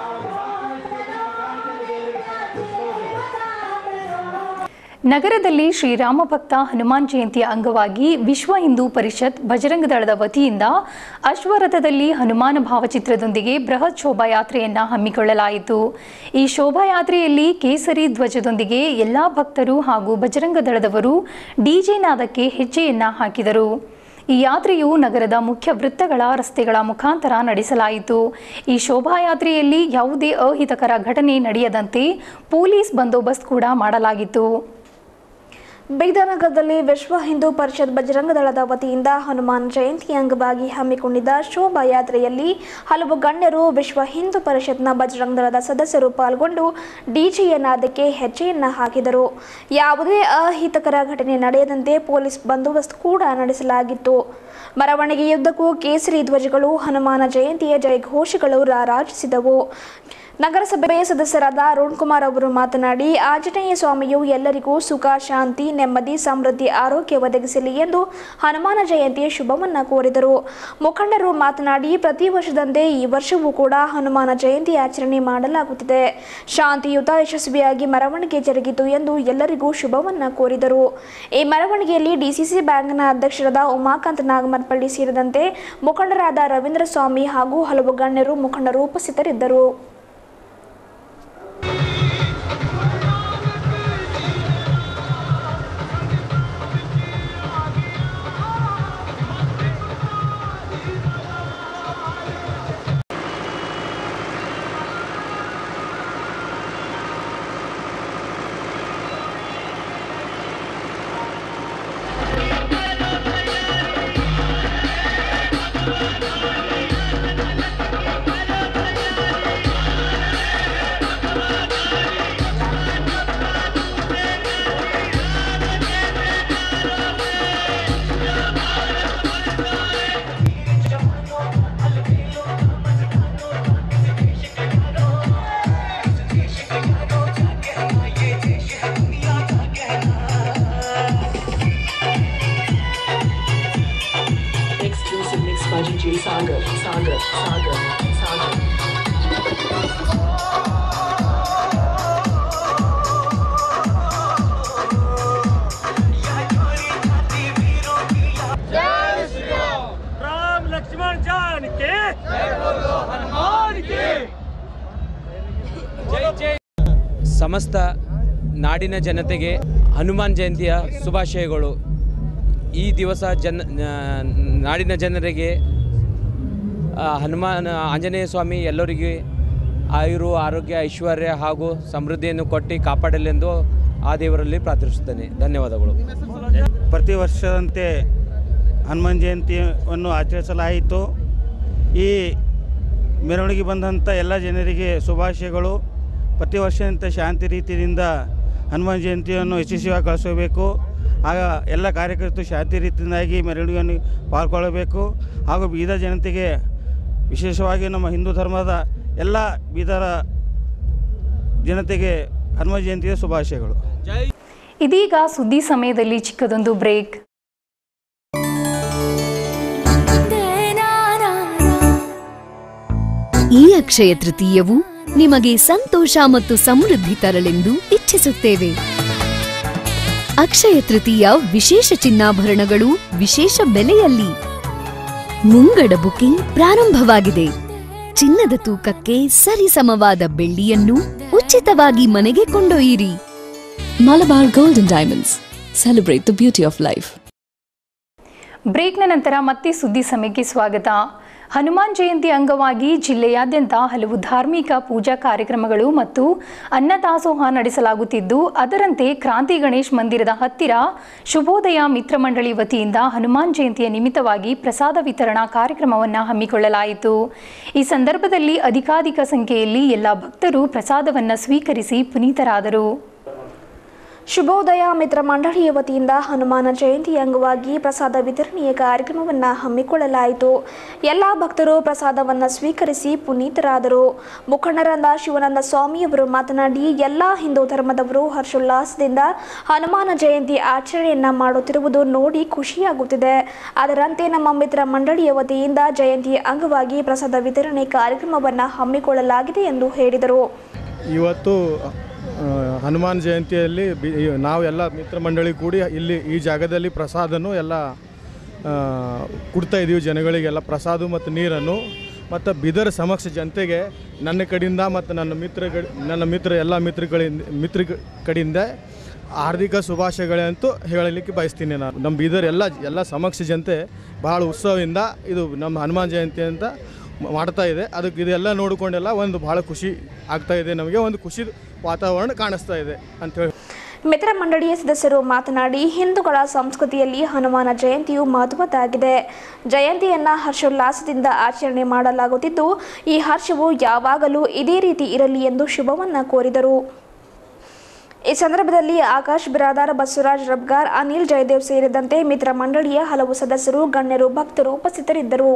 ನಗರದಲ್ಲಿ ಶ್ರೀರಾಮ ಭಕ್ತ ಹನುಮಾನ್ ಜಯಂತಿಯ ಅಂಗವಾಗಿ ವಿಶ್ವ ಹಿಂದೂ ಪರಿಷತ್ ಬಜರಂಗ ದಳದ ವತಿಯಿಂದ ಅಶ್ವರಥದಲ್ಲಿ ಹನುಮಾನ ಭಾವಚಿತ್ರದೊಂದಿಗೆ ಬೃಹತ್ ಶೋಭಾಯಾತ್ರೆಯನ್ನ ಹಮ್ಮಿಕೊಳ್ಳಲಾಯಿತು ಈ ಶೋಭಾಯಾತ್ರೆಯಲ್ಲಿ ಕೇಸರಿ ಧ್ವಜದೊಂದಿಗೆ ಎಲ್ಲಾ ಭಕ್ತರು ಹಾಗೂ ಬಜರಂಗ ದಳದವರು ಡಿಜೆ ನಾದಕ್ಕೆ ಹೆಜ್ಜೆಯನ್ನ ಹಾಕಿದರು ಈ ಯಾತ್ರೆಯು ನಗರದ ಮುಖ್ಯ ವೃತ್ತಗಳ ರಸ್ತೆಗಳ ಮುಖಾಂತರ ನಡೆಸಲಾಯಿತು ಈ ಶೋಭಾಯಾತ್ರೆಯಲ್ಲಿ ಯಾವುದೇ ಅಹಿತಕರ ಘಟನೆ ನಡೆಯದಂತೆ ಪೊಲೀಸ್ ಬಂದೋಬಸ್ತ್ ಕೂಡ ಮಾಡಲಾಗಿತ್ತು ಬೀದರ್ನಗರದಲ್ಲಿ ವಿಶ್ವ ಹಿಂದೂ ಪರಿಷತ್ ಬಜರಂಗ ದಳದ ವತಿಯಿಂದ ಹನುಮಾನ್ ಜಯಂತಿ ಅಂಗವಾಗಿ ಹಮ್ಮಿಕೊಂಡಿದ್ದ ಶೋಭಾಯಾತ್ರೆಯಲ್ಲಿ ಹಲವು ಗಣ್ಯರು ವಿಶ್ವ ಹಿಂದೂ ಪರಿಷತ್ನ ಬಜರಂಗ ದಳದ ಸದಸ್ಯರು ಪಾಲ್ಗೊಂಡು ಡಿಜೆಯ ನಾದಕ್ಕೆ ಹೆಜ್ಜೆಯನ್ನ ಹಾಕಿದರು ಯಾವುದೇ ಅಹಿತಕರ ಘಟನೆ ನಡೆಯದಂತೆ ಪೊಲೀಸ್ ಬಂದೋಬಸ್ತ್ ಕೂಡ ನಡೆಸಲಾಗಿತ್ತು ಮೆರವಣಿಗೆಯುದ್ದಕ್ಕೂ ಕೇಸರಿ ಧ್ವಜಗಳು ಹನುಮಾನ ಜಯಂತಿಯ ಜಯಘೋಷಗಳು ರಾರಾಜಿಸಿದವು ನಗರಸಭೆಯ ಸದಸ್ಯರಾದ ಅರುಣ್ ಕುಮಾರ್ ಅವರು ಮಾತನಾಡಿ ಆಂಜನೇಯ ಸ್ವಾಮಿಯು ಎಲ್ಲರಿಗೂ ಸುಖ ಶಾಂತಿ ನೆಮ್ಮದಿ ಸಮೃದ್ಧಿ ಆರೋಗ್ಯ ಒದಗಿಸಲಿ ಎಂದು ಹನುಮಾನ ಜಯಂತಿಯ ಶುಭವನ್ನ ಕೋರಿದರು ಮುಖಂಡರು ಮಾತನಾಡಿ ಪ್ರತಿ ವರ್ಷದಂತೆ ಈ ವರ್ಷವೂ ಕೂಡ ಹನುಮಾನ ಜಯಂತಿ ಆಚರಣೆ ಮಾಡಲಾಗುತ್ತಿದೆ ಶಾಂತಿಯುತ ಯಶಸ್ವಿಯಾಗಿ ಮೆರವಣಿಗೆ ಜರುಗಿತು ಎಂದು ಎಲ್ಲರಿಗೂ ಶುಭವನ್ನ ಕೋರಿದರು ಈ ಮೆರವಣಿಗೆಯಲ್ಲಿ ಡಿಸಿಸಿ ಬ್ಯಾಂಕ್ನ ಅಧ್ಯಕ್ಷರಾದ ಉಮಾಕಾಂತ್ ನಾಗಮರ್ಪಳ್ಳಿ ಸೇರಿದಂತೆ ಮುಖಂಡರಾದ ರವೀಂದ್ರ ಸ್ವಾಮಿ ಹಾಗೂ ಹಲವು ಗಣ್ಯರು ಮುಖಂಡರು ಉಪಸ್ಥಿತರಿದ್ದರು Exclusive mix by DJ Sagar, Sagar, Sagar, Sagar. Ram Lakshman जान के जय बोलो हनुमान के जय जय ಸಮಸ್ತ ನಾಡಿನ ಜನತೆಗೆ ಹನುಮಾನ್ ಜಯಂತಿಯ ಶುಭಾಶಯಗಳು ಈ ದಿವಸ ಜನ ನಾಡಿನ ಜನರಿಗೆ ಆ, ಹನುಮಾನ್ ಆಂಜನೇಯ ಸ್ವಾಮಿ ಎಲ್ಲರಿಗೆ ಆಯುರು ಆರೋಗ್ಯ ಐಶ್ವರ್ಯ ಹಾಗೂ ಸಮೃದ್ಧಿಯನ್ನು ಕೊಟ್ಟು ಕಾಪಾಡಲೆಂದು ಆ ದೇವರಲ್ಲಿ ಪ್ರಾರ್ಥಿಸುತ್ತೇನೆ ಧನ್ಯವಾದಗಳು ಪ್ರತಿ ವರ್ಷದಂತೆ ಹನುಮಾನ್ ಜಯಂತಿಯನ್ನು ಆಚರಿಸಲಾಯಿತು ಈ ಮೆರವಣಿಗೆ ಬಂದಂಥ ಎಲ್ಲ ಜನರಿಗೆ ಶುಭಾಶಯಗಳು ಪ್ರತಿ ವರ್ಷದಂತೆ ಶಾಂತಿ ರೀತಿಯಿಂದ ಹನುಮಾನ್ ಜಯಂತಿಯನ್ನು ಯಶಸ್ವಿಯಾಗಿ ಕಳಿಸಬೇಕು ಆಗ ಎಲ್ಲ ಕಾರ್ಯಕರ್ತರು ಶಾಂತಿ ರೀತಿಯಿಂದಾಗಿ ಮೆರವಣಿಗೆಯನ್ನು ಪಾಲ್ಗೊಳ್ಳಬೇಕು ಹಾಗೂ ಬೀದರ್ ಜನತೆಗೆ ವಿಶೇಷವಾಗಿ ನಮ್ಮ ಹಿಂದೂ ಧರ್ಮದ ಎಲ್ಲ ಬೀದರ ಜನತೆಗೆ ಹನುಮಾನ್ ಜಯಂತಿಯ ಶುಭಾಶಯಗಳು ಇದೀಗ ಸುದ್ದಿ ಸಮಯದಲ್ಲಿ ಚಿಕ್ಕದೊಂದು ಬ್ರೇಕ್ ಈ ಅಕ್ಷಯ ತೃತೀಯವು ನಿಮಗೆ ಸಂತೋಷ ಮತ್ತು ಸಮೃದ್ಧಿ ತರಲೆಂದು ಇಚ್ಛಿಸುತ್ತೇವೆ ಅಕ್ಷಯ ತೃತೀಯ ವಿಶೇಷ ಚಿನ್ನಾಭರಣಗಳು ವಿಶೇಷ ಬೆಲೆಯಲ್ಲಿ ಮುಂಗಡ ಬುಕಿಂಗ್ ಪ್ರಾರಂಭವಾಗಿದೆ ಚಿನ್ನದ ತೂಕಕ್ಕೆ ಸರಿಸಮವಾದ ಬೆಳ್ಳಿಯನ್ನು ಉಚಿತವಾಗಿ ಮನೆಗೆ ಕೊಂಡೊಯ್ಯಿರಿ Malabar Gold and Diamonds. Celebrate the beauty of life. ಬ್ರೇಕ್ನ ನಂತರ ಮತ್ತೆ ಸುದ್ದಿ ಸಮಯಕ್ಕೆ ಸ್ವಾಗತ ಹನುಮಾನ್ ಜಯಂತಿ ಅಂಗವಾಗಿ ಜಿಲ್ಲೆಯಾದ್ಯಂತ ಹಲವು ಧಾರ್ಮಿಕ ಪೂಜಾ ಕಾರ್ಯಕ್ರಮಗಳು ಮತ್ತು ಅನ್ನದಾಸೋಹ ನಡೆಸಲಾಗುತ್ತಿದ್ದು ಅದರಂತೆ ಕ್ರಾಂತಿ ಗಣೇಶ್ ಮಂದಿರದ ಹತ್ತಿರ ಶುಭೋದಯ ಮಿತ್ರ ಮಂಡಳಿ ವತಿಯಿಂದ ಹನುಮಾನ್ ಜಯಂತಿಯ ನಿಮಿತ್ತವಾಗಿ ಪ್ರಸಾದ ವಿತರಣಾ ಕಾರ್ಯಕ್ರಮವನ್ನು ಹಮ್ಮಿಕೊಳ್ಳಲಾಯಿತು ಈ ಸಂದರ್ಭದಲ್ಲಿ ಅಧಿಕಾಧಿಕ ಸಂಖ್ಯೆಯಲ್ಲಿ ಎಲ್ಲ ಭಕ್ತರು ಪ್ರಸಾದವನ್ನು ಸ್ವೀಕರಿಸಿ ಪುನೀತರಾದರು ಶುಭೋದಯ ಮಿತ್ರ ಮಂಡಳಿಯ ವತಿಯಿಂದ ಹನುಮಾನ ಜಯಂತಿ ಅಂಗವಾಗಿ ಪ್ರಸಾದ ವಿತರಣೆಯ ಕಾರ್ಯಕ್ರಮವನ್ನು ಹಮ್ಮಿಕೊಳ್ಳಲಾಯಿತು ಎಲ್ಲ ಭಕ್ತರು ಪ್ರಸಾದವನ್ನು ಸ್ವೀಕರಿಸಿ ಪುನೀತರಾದರು ಮುಖಂಡರಾದ ಶಿವಾನಂದ ಸ್ವಾಮಿಯವರು ಮಾತನಾಡಿ ಎಲ್ಲ ಹಿಂದೂ ಧರ್ಮದವರು ಹರ್ಷೋಲ್ಲಾಸದಿಂದ ಹನುಮಾನ ಜಯಂತಿ ಆಚರಣೆಯನ್ನ ಮಾಡುತ್ತಿರುವುದು ನೋಡಿ ಖುಷಿಯಾಗುತ್ತಿದೆ ಅದರಂತೆ ನಮ್ಮ ಮಿತ್ರ ಮಂಡಳಿಯ ವತಿಯಿಂದ ಜಯಂತಿ ಅಂಗವಾಗಿ ಪ್ರಸಾದ ವಿತರಣೆ ಕಾರ್ಯಕ್ರಮವನ್ನು ಹಮ್ಮಿಕೊಳ್ಳಲಾಗಿದೆ ಎಂದು ಹೇಳಿದರು ಇವತ್ತು ಆ, ಹನುಮಾನ್ ಜಯಂತಿಯಲ್ಲಿ ಬಿ ನಾವು ಎಲ್ಲ ಮಿತ್ರ ಮಂಡಳಿ ಕೂಡಿ ಇಲ್ಲಿ ಈ ಜಾಗದಲ್ಲಿ ಪ್ರಸಾದನು ಎಲ್ಲ ಆ, ಕೊಡ್ತಾ ಇದ್ದೀವಿ ಜನಗಳಿಗೆಲ್ಲ ಪ್ರಸಾದ ಮತ್ತು ನೀರನ್ನು ಮತ್ತು ಬಿದರ್ ಸಮಕ್ಷ ಜನತೆಗೆ ನನ್ನ ಕಡೆಯಿಂದ ಮತ್ತು ನನ್ನ ಮಿತ್ರಗಳ ನನ್ನ ಮಿತ್ರ ಎಲ್ಲ ಮಿತ್ರಗಳಿಂದ ಮಿತ್ರ ಕಡೆಯಿಂದ ಹಾರ್ದಿಕ ಶುಭಾಶಯಗಳಂತೂ ಹೇಳಲಿಕ್ಕೆ ಬಯಸ್ತೀನಿ ನಾನು ನಮ್ಮ ಬೀದರ್ ಎಲ್ಲ ಎಲ್ಲ ಸಮಕ್ಷ ಜನತೆ ಭಾಳ ಉತ್ಸವದಿಂದ ಇದು ನಮ್ಮ ಹನುಮಾನ್ ಜಯಂತಿ ಅಂತ ಮ- ಮಾಡ್ತಾ ಇದೆ ಅದಕ್ಕೆ ಇದೆಲ್ಲ ನೋಡಿಕೊಂಡೆಲ್ಲ ಒಂದು ಭಾಳ ಖುಷಿ ಆಗ್ತಾ ಇದೆ ನಮಗೆ ಒಂದು ಖುಷಿ ವಾತಾವರಣ ಕಾಣಿಸ್ತಾ ಇದೆ ಅಂಥೇಳಿ ಮಿತ್ರ ಮಂಡಳಿಯ ಸದಸ್ಯರು ಮಾತನಾಡಿ ಹಿಂದೂಗಳ ಸಂಸ್ಕೃತಿಯಲ್ಲಿ ಹನುಮಾನ ಜಯಂತಿಯು ಮಹತ್ವದ್ದಾಗಿದೆ ಜಯಂತಿಯನ್ನ ಹರ್ಷೋಲ್ಲಾಸದಿಂದ ಆಚರಣೆ ಮಾಡಲಾಗುತ್ತಿದ್ದು ಈ ಹರ್ಷವು ಯಾವಾಗಲೂ ಇದೇ ರೀತಿ ಇರಲಿ ಎಂದು ಶುಭವನ್ನ ಕೋರಿದರು ಈ ಸಂದರ್ಭದಲ್ಲಿ ಆಕಾಶ್ ಬಿರಾದಾರ್ ಬಸವರಾಜ್ ರಬ್ಗಾರ್ ಅನಿಲ್ ಜಯದೇವ್ ಸೇರಿದಂತೆ ಮಿತ್ರ ಮಂಡಳಿಯ ಹಲವು ಸದಸ್ಯರು ಗಣ್ಯರು ಭಕ್ತರು ಉಪಸ್ಥಿತರಿದ್ದರು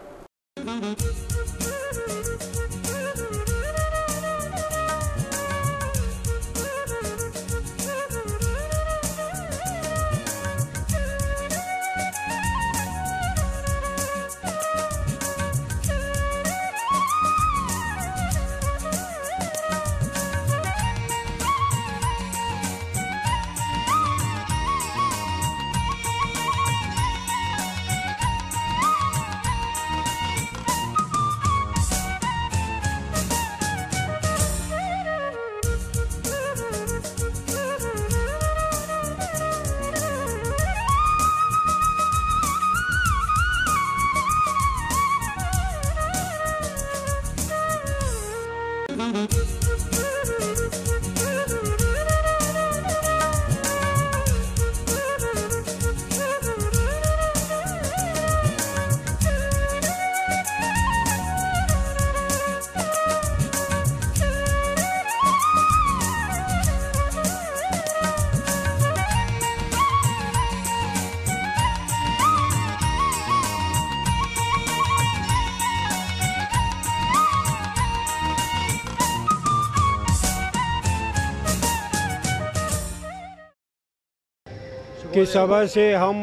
की सभा से हम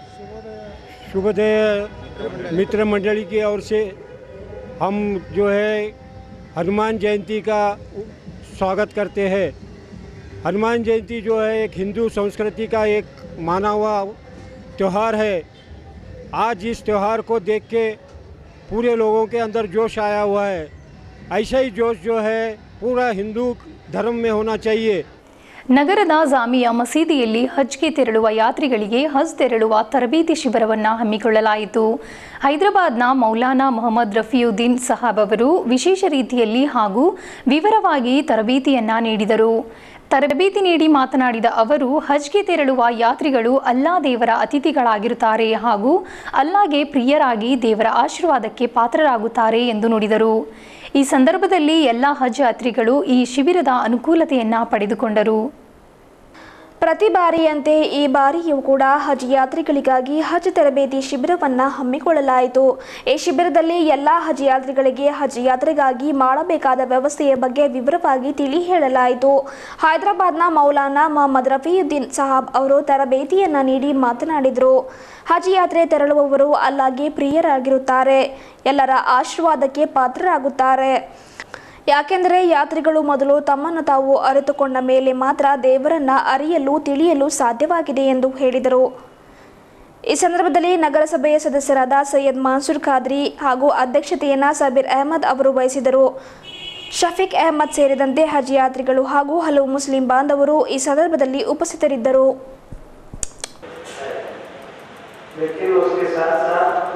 शुभोदय मित्र मंडली की ओर से हम जो है हनुमान जयंती का स्वागत करते हैं हनुमान जयंती जो है एक हिंदू संस्कृति का एक माना हुआ त्यौहार है आज इस त्यौहार को देख के पूरे लोगों के अंदर जोश आया हुआ है ऐसा ही जोश जो है पूरा हिंदू धर्म में होना चाहिए ನಗರದ ಜಾಮಿಯಾ ಮಸೀದಿಯಲ್ಲಿ ಹಜ್ಗೆ ತೆರಳುವ ಯಾತ್ರಿಗಳಿಗೆ ಹಜ್ ತೆರಳುವ ತರಬೇತಿ ಶಿಬಿರವನ್ನು ಹಮ್ಮಿಕೊಳ್ಳಲಾಯಿತು ಹೈದರಾಬಾದ್ನ ಮೌಲಾನಾ ಮೊಹಮ್ಮದ್ ರಫಿಯುದ್ದೀನ್ ಸಹಾಬ್ ಅವರು ವಿಶೇಷ ರೀತಿಯಲ್ಲಿ ಹಾಗೂ ವಿವರವಾಗಿ ತರಬೇತಿಯನ್ನ ನೀಡಿದರು ತರಬೇತಿ ನೀಡಿ ಮಾತನಾಡಿದ ಅವರು ಹಜ್ಗೆ ತೆರಳುವ ಯಾತ್ರಿಗಳು ಅಲ್ಲಾ ದೇವರ ಅತಿಥಿಗಳಾಗಿರುತ್ತಾರೆ ಹಾಗೂ ಅಲ್ಲಾಗೆ ಪ್ರಿಯರಾಗಿ ದೇವರ ಆಶೀರ್ವಾದಕ್ಕೆ ಪಾತ್ರರಾಗುತ್ತಾರೆ ಎಂದು ನುಡಿದರು ಈ ಸಂದರ್ಭದಲ್ಲಿ ಎಲ್ಲ ಹಜ್ ಯಾತ್ರಿಗಳು ಈ ಶಿಬಿರದ ಅನುಕೂಲತೆಯನ್ನ ಪಡೆದುಕೊಂಡರು ಪ್ರತಿ ಬಾರಿಯಂತೆ ಈ ಬಾರಿಯೂ ಕೂಡ ಹಜ್ ಯಾತ್ರಿಗಳಿಗಾಗಿ ಹಜ್ ತರಬೇತಿ ಶಿಬಿರವನ್ನು ಹಮ್ಮಿಕೊಳ್ಳಲಾಯಿತು ಈ ಶಿಬಿರದಲ್ಲಿ ಎಲ್ಲ ಹಜ್ ಯಾತ್ರಿಗಳಿಗೆ ಹಜ್ ಯಾತ್ರೆಗಾಗಿ ಮಾಡಬೇಕಾದ ವ್ಯವಸ್ಥೆಯ ಬಗ್ಗೆ ವಿವರವಾಗಿ ತಿಳಿ ಹೇಳಲಾಯಿತು ಹೈದರಾಬಾದ್ನ ಮೌಲಾನಾ ಮೊಹಮ್ಮದ್ ರಫಿಯುದ್ದೀನ್ ಸಾಹಬ್ ಅವರು ತರಬೇತಿಯನ್ನು ನೀಡಿ ಮಾತನಾಡಿದರು ಹಜ್ ಯಾತ್ರೆ ತೆರಳುವವರು ಅಲ್ಲಾಗೆ ಪ್ರಿಯರಾಗಿರುತ್ತಾರೆ ಎಲ್ಲರ ಆಶೀರ್ವಾದಕ್ಕೆ ಪಾತ್ರರಾಗುತ್ತಾರೆ ಯಾಕೆಂದರೆ ಯಾತ್ರಿಗಳು ಮೊದಲು ತಮ್ಮನ್ನು ತಾವು ಅರಿತುಕೊಂಡ ಮೇಲೆ ಮಾತ್ರ ದೇವರನ್ನ ಅರಿಯಲು ತಿಳಿಯಲು ಸಾಧ್ಯವಾಗಿದೆ ಎಂದು ಹೇಳಿದರು ಈ ಸಂದರ್ಭದಲ್ಲಿ ನಗರಸಭೆಯ ಸದಸ್ಯರಾದ ಸೈಯದ್ ಮಾನ್ಸೂರ್ ಖಾದ್ರಿ ಹಾಗೂ ಅಧ್ಯಕ್ಷತೆಯನ್ನ ಸಬೀರ್ ಅಹಮದ್ ಅವರು ವಹಿಸಿದರು ಶಫೀಕ್ ಅಹಮದ್ ಸೇರಿದಂತೆ ಹಜ್ ಯಾತ್ರಿಗಳು ಹಾಗೂ ಹಲವು ಮುಸ್ಲಿಂ ಬಾಂಧವರು ಈ ಸಂದರ್ಭದಲ್ಲಿ ಉಪಸ್ಥಿತರಿದ್ದರು लेकिन उसके साथ साथ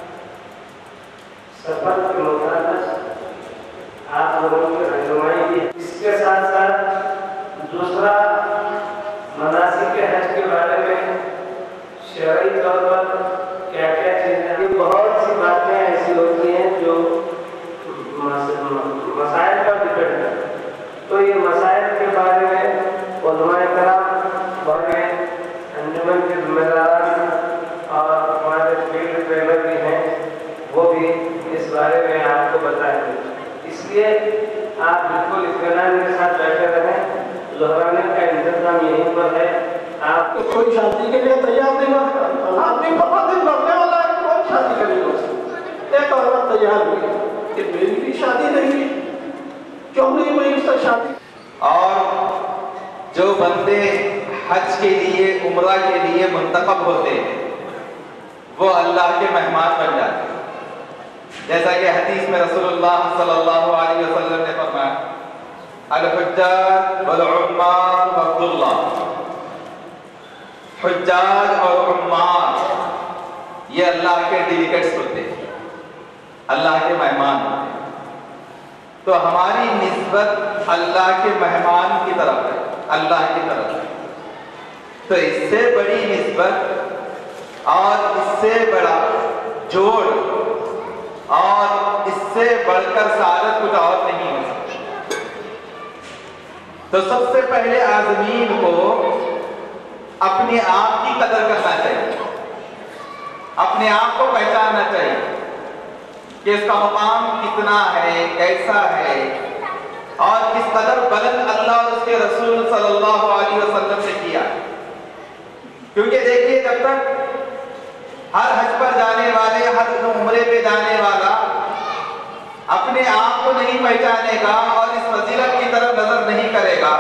सफर के मुताबिक आप लोगों की रहनुमाई भी है। इसके साथ साथ दूसरा मनासिक के हज के बारे में शरई तौर पर क्या क्या चीजें ये बहुत सी बातें ऐसी होती हैं जो मस- म- मसाइल पर डिपेंड है तो ये मसाइल के बारे में उलमाए कराम बड़े अंजुमन के जिम्मेदार और हमारे फील्ड ट्रेनर भी हैं वो भी इस बारे में आपको बताएंगे इसलिए आप बिल्कुल इत्मीनान के साथ बैठे रहें दोहराने का इंतजाम यहीं पर है आप कोई शादी के लिए तैयार नहीं होता आदमी बहुत दिन मरने वाला है कौन शादी करेगा एक औरत तैयार हुई कि मेरी भी शादी नहीं हुई क्यों नहीं हुई उससे शादी और जो बंदे हज के लिए उम्रा के लिए मुंतखब होते हैं वो अल्लाह के मेहमान बन जाते हैं जैसा कि हदीस में रसूलुल्लाह सल्लल्लाहु अलैहि वसल्लम ने फरमाया अल हुज्जाज वल उम्मार वब्दुल्लाह हुज्जाज और उम्मार ये अल्लाह के डेलीगेट्स होते हैं अल्लाह के मेहमान होते हैं तो हमारी निस्बत अल्लाह के मेहमान की तरफ है अल्लाह की तरफ है तो इससे बड़ी निस्बत और इससे बड़ा जोड़ और इससे बढ़कर सादत कुछ और नहीं हो सकता तो सबसे पहले आजमीन को अपने आप की कदर करना चाहिए अपने आप को पहचानना चाहिए कि इसका मुकाम कितना है कैसा है और किस कदर बुलंद अल्लाह और उसके रसूल सल्लल्लाहु अलैहि वसल्लम ने किया क्योंकि देखिए जब तक हर हज पर जाने वाले हर उम्रे पे जाने वाला अपने आप को नहीं पहचानेगा और इस फजीलत की तरफ नजर नहीं करेगा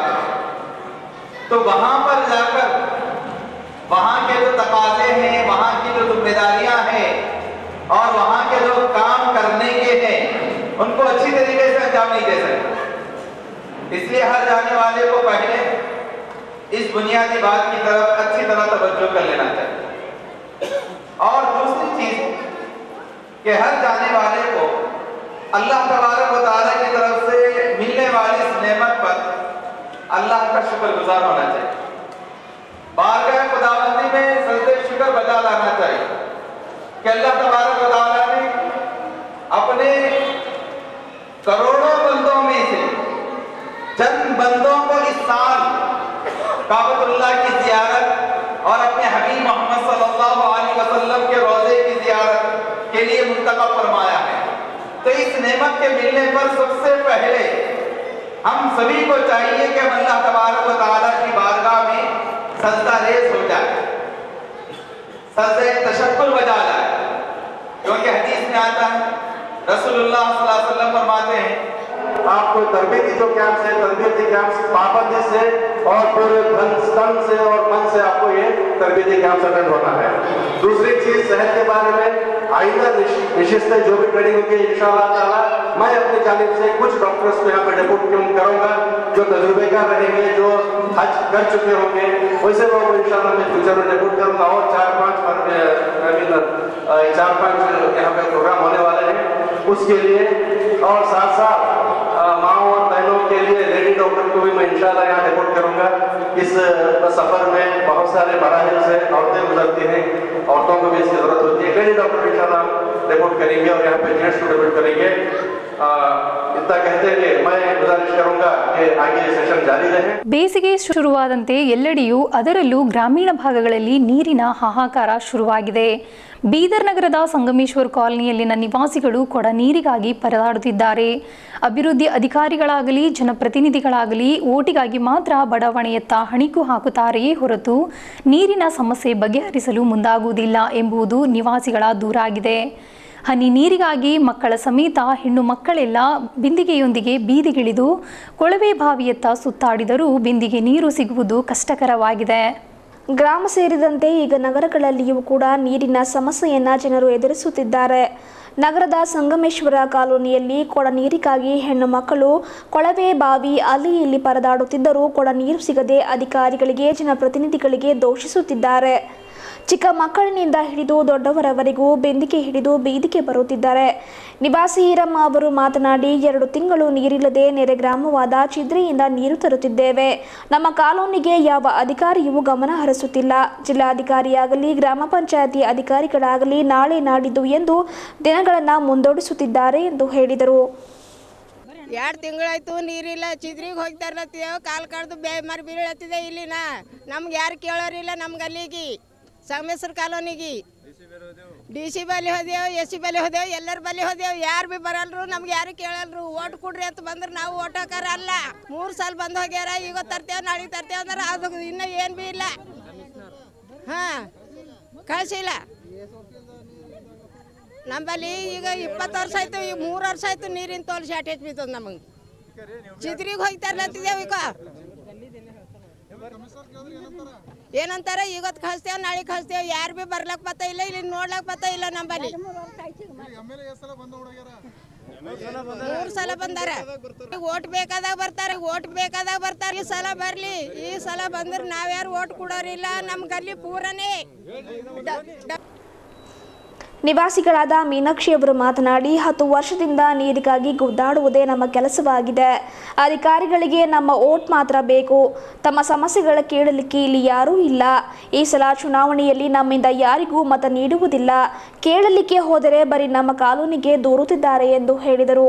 तो वहां पर जाकर वहां के जो तकाजे हैं वहां की जो जिम्मेदारियां हैं और वहां के जो काम करने के हैं उनको अच्छी तरीके से अंजाम नहीं दे सकते इसलिए हर जाने वाले को पहले इस बुनियादी बात की तरफ अच्छी तरह तवज्जो कर लेना चाहिए और दूसरी चीज कि हर जाने वाले को अल्लाह तबारक व तआला की तरफ से मिलने वाली इस नेमत पर अल्लाह का शुक्रगुजार होना चाहिए बारगाह खुदाबंदी में सजदे शुक्र बजा लाना चाहिए कि अल्लाह तबारक व तआला ने अपने करोड़ों बंदों में से चंद बंदों को इस साल काबतुल्लाह की जियारत और अपने हबीब मोहम्मद सल्लल्लाहु अलैहि वसल्लम के रोजे की जियारत के लिए मुंतखब फरमाया है तो इस नेमत के मिलने पर सबसे पहले हम सभी को चाहिए कि हम अल्लाह तबारक व तआला की बारगाह में सजदा रेज हो जाए सजदे तशक्कुल बजा जाए क्योंकि हदीस में आता है रसूलुल्लाह सल्लल्लाहु अलैहि वसल्लम फरमाते हैं आपको तरबियती जो कैंप है तरबियती कैंप पाबंदी से और पूरे धन तन से और मन से आपको ये तरबियती कैंप अटेंड होना है दूसरी चीज सेहत के बारे में आइंदा विशेषता जो भी ट्रेनिंग होगी इंशाल्लाह ताला मैं अपनी जानिब से कुछ डॉक्टर्स को यहाँ पे डेपुट करूंगा जो तजुर्बेकार रहेंगे जो हज कर चुके होंगे वैसे लोगों को इंशाल्लाह मैं फ्यूचर में डेपुट करूंगा और चार पांच आई मीन चार पांच यहाँ पे प्रोग्राम होने वाले हैं उसके लिए और साथ साथ माओ और बहनों के लिए लेडी डॉक्टर को भी मैं इंशाल्लाह यहाँ डेपुट करूंगा इस सफर में बहुत सारे मराहल से औरतें गुजरती हैं औरतों को भी इसकी जरूरत होती है लेडी डॉक्टर इंशाल्लाह डेपुट करेंगे और यहाँ पे जेंट्स को डेपुट करेंगे इतना कहते हुए मैं गुजारिश करूंगा कि आगे सेशन जारी रहे ಬೇಸಿಗೆ ಶುರುವಾದಂತೆ ಎಲ್ಲೆಡೆಯೂ ಅದರಲ್ಲೂ ಗ್ರಾಮೀಣ ಭಾಗಗಳಲ್ಲಿ ನೀರಿನ ಹಾಹಾಕಾರ ಶುರುವಾಗಿದೆ ಬೀದರ್ ನಗರದ ಸಂಗಮೇಶ್ವರ್ ಕಾಲನಿಯಲ್ಲಿನ ನಿವಾಸಿಗಳು ಕೊಡ ನೀರಿಗಾಗಿ ಪರದಾಡುತ್ತಿದ್ದಾರೆ ಅಭಿವೃದ್ಧಿ ಅಧಿಕಾರಿಗಳಾಗಲಿ ಜನಪ್ರತಿನಿಧಿಗಳಾಗಲಿ ಓಟಿಗಾಗಿ ಮಾತ್ರ ಬಡಾವಣೆಯತ್ತ ಹಣಿಕು ಹಾಕುತ್ತಾರೆಯೇ ಹೊರತು ನೀರಿನ ಸಮಸ್ಯೆ ಬಗೆಹರಿಸಲು ಮುಂದಾಗುವುದಿಲ್ಲ ಎಂಬುದು ನಿವಾಸಿಗಳ ದೂರಾಗಿದೆ ಹನಿ ನೀರಿಗಾಗಿ ಮಕ್ಕಳ ಸಮೇತ ಹೆಣ್ಣು ಮಕ್ಕಳೆಲ್ಲ ಬಿಂದಿಗೆಯೊಂದಿಗೆ ಬೀದಿಗಿಳಿದು ಕೊಳವೆ ಬಾವಿಯತ್ತ ಸುತ್ತಾಡಿದರೂ ಬಿಂದಿಗೆ ನೀರು ಸಿಗುವುದು ಕಷ್ಟಕರವಾಗಿದೆ ಗ್ರಾಮ ಸೇರಿದಂತೆ ಈಗ ನಗರಗಳಲ್ಲಿಯೂ ಕೂಡ ನೀರಿನ ಸಮಸ್ಯೆಯನ್ನ ಜನರು ಎದುರಿಸುತ್ತಿದ್ದಾರೆ ನಗರದ ಸಂಗಮೇಶ್ವರ ಕಾಲೋನಿಯಲ್ಲಿ ಕೊಡ ನೀರಿಗಾಗಿ ಹೆಣ್ಣು ಮಕ್ಕಳು ಕೊಳವೆ ಬಾವಿ ಅಲ್ಲಿ ಇಲ್ಲಿ ಪರದಾಡುತ್ತಿದ್ದರೂ ಕೊಡ ನೀರು ಸಿಗದೆ ಅಧಿಕಾರಿಗಳಿಗೆ ಜನಪ್ರತಿನಿಧಿಗಳಿಗೆ ದೋಷಿಸುತ್ತಿದ್ದಾರೆ ಚಿಕ್ಕ ಮಕ್ಕಳಿನಿಂದ ಹಿಡಿದು ದೊಡ್ಡವರವರೆಗೂ ಬೆಂದಿಗೆ ಹಿಡಿದು ಬೀದಿಗೆ ಬರುತ್ತಿದ್ದಾರೆ ನಿವಾಸಿ ಈರಮ್ಮ ಅವರು ಮಾತನಾಡಿ ಎರಡು ತಿಂಗಳು ನೀರಿಲ್ಲದೆ ನೆರೆ ಗ್ರಾಮವಾದ ಚಿದ್ರೆಯಿಂದ ನೀರು ತರುತ್ತಿದ್ದೇವೆ ನಮ್ಮ ಕಾಲೋನಿಗೆ ಯಾವ ಅಧಿಕಾರಿಯೂ ಗಮನ ಹರಿಸುತ್ತಿಲ್ಲ ಜಿಲ್ಲಾಧಿಕಾರಿಯಾಗಲಿ ಗ್ರಾಮ ಪಂಚಾಯತಿ ಅಧಿಕಾರಿಗಳಾಗಲಿ ನಾಳೆ ನಾಡಿದ್ದು ಎಂದು ದಿನಗಳನ್ನು ಮುಂದೂಡಿಸುತ್ತಿದ್ದಾರೆ ಎಂದು ಹೇಳಿದರು ಎರಡು ತಿಂಗಳಾಯ್ತು ನೀರಿಲ್ಲ ಚಿದ್ರಿಗೆ ಹೋಗ್ತಾ ಇರ್ಲತ್ತಿದ್ದೇವೆ ಕಾಲು ಕಡ್ದು ಬೇ ಮರಿ ಬೀಳತ್ತಿದೆ ಇಲ್ಲಿನ ನಮ್ಗೆ ಯಾರು ಕೇಳೋರಿಲ್ಲ ನಮ್ಗೆ ಅಲ್ಲಿಗೆ ಸಂಗಮೇಶ್ವರ ಕಾಲೋನಿಗೆ ಡಿ ಸಿ ಬಲ್ಲಿ ಹೋದೆವು ಎಸ್ ಸಿ ಬಲ್ಲಿ ಹೋದೆವು ಎಲ್ಲರ ಬಲ್ಲಿ ಹೋದೆವು ಯಾರು ಬಿ ಬರಲ್ರು ನಮ್ಗೆ ಯಾರು ಕೇಳಲ್ರು ಓಟ್ ಕೊಡ್ರಿ ಅಂತ ಬಂದ್ರೆ ನಾವು ಓಟ್ ಹಾಕಾರ ಅಲ್ಲ ಮೂರು ಸಲ ಬಂದು ಹೋಗ್ಯಾರ ಈಗ ತರ್ತೇವೆ ನಾಳೆ ತರ್ತೇವೆ ಅಂದ್ರೆ ಅದು ಇನ್ನೂ ಏನು ಬಿ ಇಲ್ಲ ಹಾಂ ಕಳಿಸಿಲ್ಲ ನಮ್ಮಲ್ಲಿ ಈಗ ಇಪ್ಪತ್ತು ವರ್ಷ ಆಯ್ತು ಈಗ ಮೂರು ವರ್ಷ ಆಯ್ತು ನೀರಿನ ತೋಲ್ ಶಾರ್ಟೇಜ್ ಬೀತದ ನಮಗೆ ಚಿದ್ರಿಗೆ ಹೋಗ್ತಾ ಇರ್ಲತ್ತಿದ್ದೇವೆ ಈಗ ಏನಂತಾರೆ ಇವತ್ತು ಕಳಿಸ್ತೇವೆ ನಾಳೆ ಕಳಿಸ್ತೇವೆ ಯಾರು ಬಿ ಬರ್ಲಕ್ ಬತ್ತ ಇಲ್ಲ ಇಲ್ಲಿ ನೋಡ್ಲಕ್ ಬತ್ತ ಇಲ್ಲ ನಂಬಲ್ಲಿ ಮೂರು ಸಲ ಬಂದಾರ ಓಟ್ ಬೇಕಾದಾಗ ಬರ್ತಾರೆ ಓಟ್ ಬೇಕಾದಾಗ ಬರ್ತಾರೆ ಈ ಸಲ ಬರ್ಲಿ ಈ ಸಲ ಬಂದ್ರೆ ನಾವ್ಯಾರು ಓಟ್ ಕೊಡೋರಿಲ್ಲ ನಮ್ ಗಲ್ಲಿ ಪೂರನೇ ಡ- ಡ- ನಿವಾಸಿಗಳಾದ ಮೀನಾಕ್ಷಿ ಅವರು ಮಾತನಾಡಿ ಹತ್ತು ವರ್ಷದಿಂದ ನೀರಿಗಾಗಿ ಗುದ್ದಾಡುವುದೇ ನಮ್ಮ ಕೆಲಸವಾಗಿದೆ ಅಧಿಕಾರಿಗಳಿಗೆ ನಮ್ಮ ಓಟ್ ಮಾತ್ರ ಬೇಕು ತಮ್ಮ ಸಮಸ್ಯೆಗಳ ಕೇಳಲಿಕ್ಕೆ ಇಲ್ಲಿ ಯಾರೂ ಇಲ್ಲ ಈ ಸಲ ಚುನಾವಣೆಯಲ್ಲಿ ನಮ್ಮಿಂದ ಯಾರಿಗೂ ಮತ ನೀಡುವುದಿಲ್ಲ ಕೇಳಲಿಕ್ಕೆ ಹೋದರೆ ಬರೀ ನಮ್ಮ ಕಾನೂನಿಗೆ ದೂರುತ್ತಿದ್ದಾರೆ ಎಂದು ಹೇಳಿದರು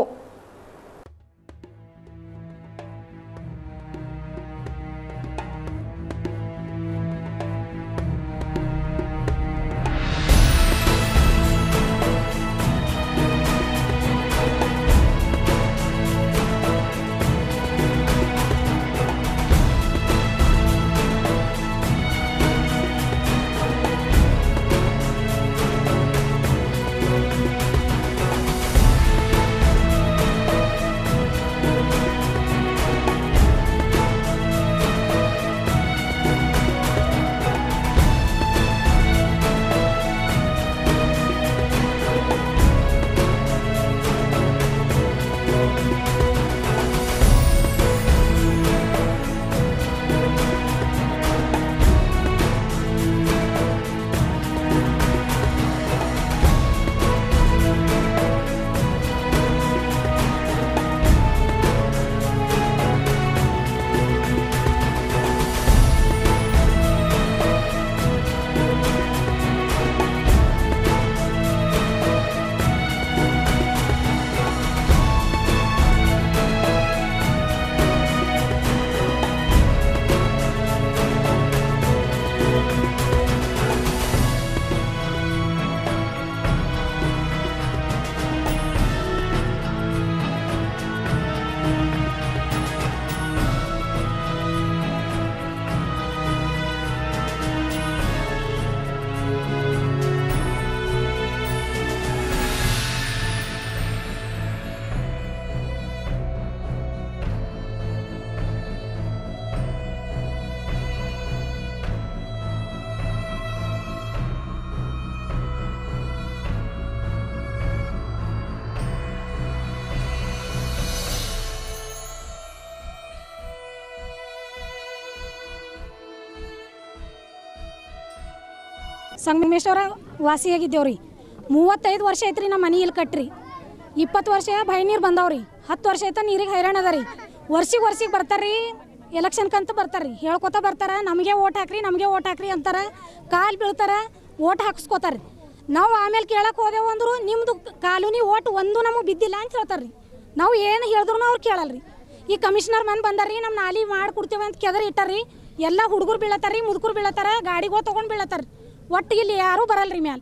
ಸಂಗಮೇಶ್ವರ ವಾಸಿಯಾಗಿದ್ದೇವೆ ರೀ ಮೂವತ್ತೈದು ವರ್ಷ ಐತ್ರಿ ನಮ್ಮ ಮನೆ ಇಲ್ಲಿ ಕಟ್ರಿ ಇಪ್ಪತ್ತು ವರ್ಷ ಬಾಯಿ ನೀರು ಬಂದವ್ರಿ ಹತ್ತು ವರ್ಷ ಆಯ್ತು ನೀರಿಗೆ ಹೈರಾಣ ಅದ ರೀ ವರ್ಷಿಗೆ ವರ್ಷಿಗೆ ಬರ್ತಾರ್ರಿ ಎಲೆಕ್ಷನ್ಕಂತ ಬರ್ತಾರ್ರಿ ಹೇಳ್ಕೊತ ಬರ್ತಾರ ನಮಗೆ ಓಟ್ ಹಾಕ್ರಿ ನಮಗೆ ಓಟ್ ಹಾಕ್ರಿ ಅಂತಾರ ಕಾಲು ಬೀಳ್ತಾರ ಓಟ್ ಹಾಕ್ಸ್ಕೊತಾರ ನಾವು ಆಮೇಲೆ ಕೇಳಕ್ಕೆ ಹೋದೆವು ಅಂದ್ರು ನಿಮ್ಮದು ಕಾಲೋನಿ ಓಟ್ ಒಂದು ನಮಗೆ ಬಿದ್ದಿಲ್ಲ ಅಂತ ಹೇಳ್ತಾರ್ರಿ ನಾವು ಏನು ಹೇಳಿದ್ರು ಅವ್ರು ಕೇಳಲ್ರಿ ಈ ಕಮಿಷನರ್ ಮನ್ ಬಂದಾರ್ರಿ ನಮ್ಮ ನಾಲಿ ಮಾಡಿ ಕೊಡ್ತೇವೆ ಅಂತ ಕೆದರಿ ಇಟ್ಟಾರ್ರಿ ಎಲ್ಲ ಹುಡುಗರು ಬೀಳತ್ತಾರ್ರಿ ಮುದುಕರು ಬೀಳತ್ತಾರ ಗಾಡಿಗಳು ತೊಗೊಂಡು ಬೀಳತ್ತಾರ ಒಟ್ಟು ಇಲ್ಲಿ ಯಾರೂ ಬರಲ್ರಿ ಮ್ಯಾಲ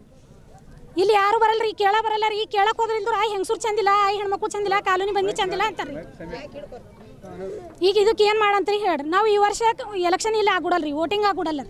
ಇಲ್ಲಿ ಯಾರು ಬರಲ್ರಿ ಕೇಳ ಬರಲ್ಲ ರೀ ಕೇಳಕ್ ಹೋದ್ರಿಂದ ಆ ಹೆಂಗಸರು ಚಂದಿಲ್ಲ ಆ ಹೆಣ್ಮಕ್ಳು ಚಂದಿಲ್ಲ ಕಾಲೋನಿ ಬಂದಿ ಚಂದಿಲ್ಲ ಅಂತಾರ್ರಿ ಈಗ ಇದಕ್ಕೆ ಏನು ಮಾಡಂತ್ರಿ ಹೇಳ್ರಿ ನಾವು ಈ ವರ್ಷ ಎಲೆಕ್ಷನ್ ಇಲ್ಲಿ ಆಗ್ಬಿಡಲ್ರಿ ವೋಟಿಂಗ್ ಆಗ್ಬಿಡಲ್ಲ